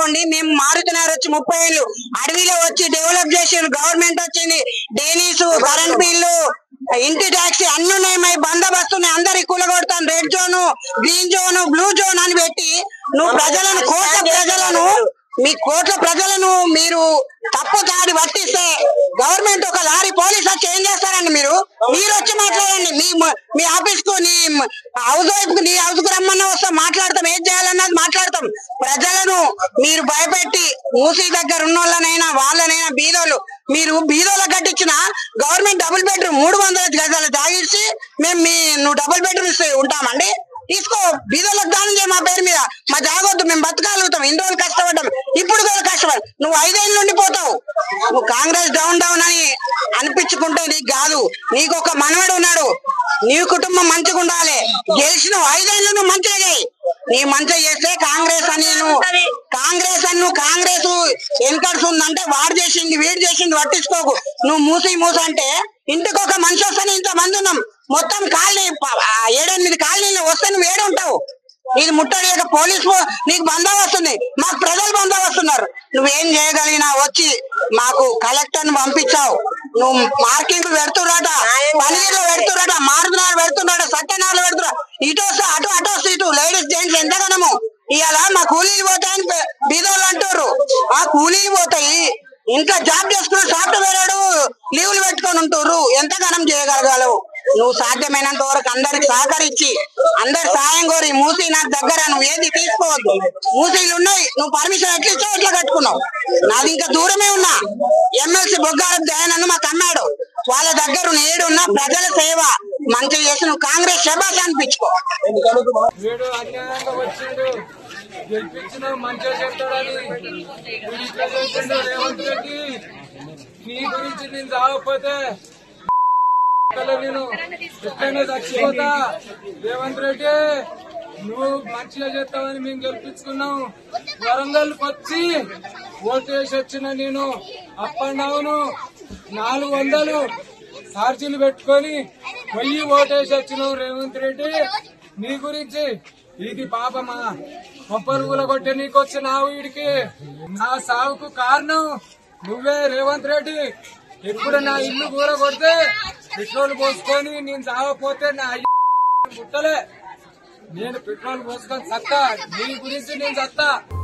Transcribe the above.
చేసుకోండి మేము మారుతున్నారు వచ్చి ముప్పై ఏళ్ళు అడవిలో వచ్చి డెవలప్ చేసి గవర్నమెంట్ వచ్చింది డేనీస్ కరెంట్ బిల్లు ఇంటి ట్యాక్సీ అన్ని ఉన్నాయి మై బందోబస్తు ఉన్నాయి అందరికి కూలగొడతాను red zone green zone blue zone అని పెట్టి నువ్వు ప్రజలను కోట్ల ప్రజలను మీ కోట్ల ప్రజలను మీరు తప్పు తాడి పట్టిస్తే గవర్నమెంట్ ఒక లారీ పోలీస్ వచ్చి ఏం చేస్తారండి మీరు మీరు వచ్చి మాట్లాడండి మీ మీ ఆఫీస్ కు నీ హౌస్ వైఫ్ కు నీ హౌస్ కు రమ్మన్నా వస్తాం మాట్లాడతాం ఏం చేయాలన్నది మాట్లాడతాం ప్రజలను మీరు భయపెట్టి మూసీ దగ్గర ఉన్న వాళ్ళనైనా వాళ్ళనైనా బీదోళ్ళు మీరు బీదోళ్ళకి కట్టించిన గవర్నమెంట్ డబుల్ బెడ్రూమ్ మూడు వందల గజాలు తాగిచ్చి మేము మీ నువ్వు డబుల్ బెడ్రూమ్ ఇస్తే ఉంటామండి తీసుకో బీదోళ్ళకి దానం చేయ మా పేరు మీద మా జాగొద్దు మేము బతకగలుగుతాం ఇన్ని రోజులు కష్టపడ్డాం ఇప్పుడు కూడా కష్టపడి నువ్వు ఐదేళ్ళు నుండి పోతావు నువ్వు కాంగ్రెస్ డౌన్ డౌన్ అని అనిపించుకుంటే నీకు కాదు నీకు ఒక మనవడు ఉన్నాడు నీ కుటుంబం మంచిగా ఉండాలి గెలిచిన ఐదేళ్ళు నువ్వు మంచిగా చేయి నీ మంచిగా చేస్తే కాంగ్రెస్ అని నువ్వు కాంగ్రెస్ అని నువ్వు కాంగ్రెస్ వెనకడుసు ఉందంటే వాడు చేసింది వీడు చేసింది పట్టించుకోకు నువ్వు మూసి మూస అంటే ఇంటికి ఒక మనిషి వస్తానే ఇంత మంది ఉన్నాం మొత్తం కాలనీ ప- ఆ ఏడెనిమిది కాలనీలు వస్తే నువ్వు ఏడు ఉంటావు ఇది ముట్టడియక పోలీస్ పో- నీకు బందోబస్తు ఉంది మాకు ప్రజలు బందోబస్తున్నారు నువ్వేం చేయగలిగినా వచ్చి మాకు కలెక్టర్ ని పంపించావు నువ్వు మార్కింగ్ పెడుతురాట పనీర్లు పెడుతురాట మారుతున్నారు పెడుతున్నాడు సత్యనారాయణ పెడుతున్నా ఇటు వస్తే అటు అటు వస్తే ఇటు లేడీస్ జెంట్స్ ఎంతగానము ఇవాళ మా కూలీలు పోతాయని పె- బీదోళ్ళు అంటారు ఆ కూలీలు పోతాయి ఇంట్లో జాబ్ చేసుకున్న సాఫ్ట్వేర్ లీవ్లు పెట్టుకొని ఉంటుర్రు ఎంత ఘనం చేయగలగాలవు నువ్వు సాధ్యమైనంత వరకు అందరికి సహకరించి అందరి సాయం కోరి మూసి నా దగ్గర నువ్వు ఏది తీసుకోవద్దు మూసీలు ఉన్నాయి నువ్వు పర్మిషన్ ఎట్లా ఇచ్చావు ఎట్లా కట్టుకున్నావు నాది ఇంకా దూరమే ఉన్నా ఎమ్మెల్సీ బొగ్గారం దయానన్ను మాకు అన్నాడు వాళ్ళ దగ్గర నేడు ఉన్న ప్రజల సేవ మంచిగా చేసి నువ్వు కాంగ్రెస్ శబాష్ అనిపించుకో వీడు అన్యాయంగా వచ్చిండు గెలిపించిన మంచిగా చెప్తాడని వీడు ఇట్లా చేసిండు రేవంత్ రెడ్డి నీ గురించి నేను చావకపోతే అసలు నేను ఎట్లయినా చచ్చిపోతా రేవంత్ రెడ్డి నువ్వు మంచిగా చేస్తావని మేము గెలిపించుకున్నాం వరంగల్ వచ్చి ఓటేసి వచ్చిన నేను అప్ అండ్ డౌన్ నాలుగు వందలు ఛార్జీలు పెట్టుకొని వెయ్యి ఓటేసి వచ్చినావు రేవంత్ రెడ్డి నీ గురించి ఇది పాపమా కొబ్బరి కూల కొట్టే నీకు వచ్చినావు వీడికి నా సావుకు కారణం నువ్వే రేవంత్ రెడ్డి ఎప్పుడు నా ఇల్లు కూర కొడితే పెట్రోల్ పోసుకొని నేను చావపోతే నా అయ్య ముట్టలే నేను పెట్రోల్ పోసుకొని సత్తా నీ గురించి నేను సత్తా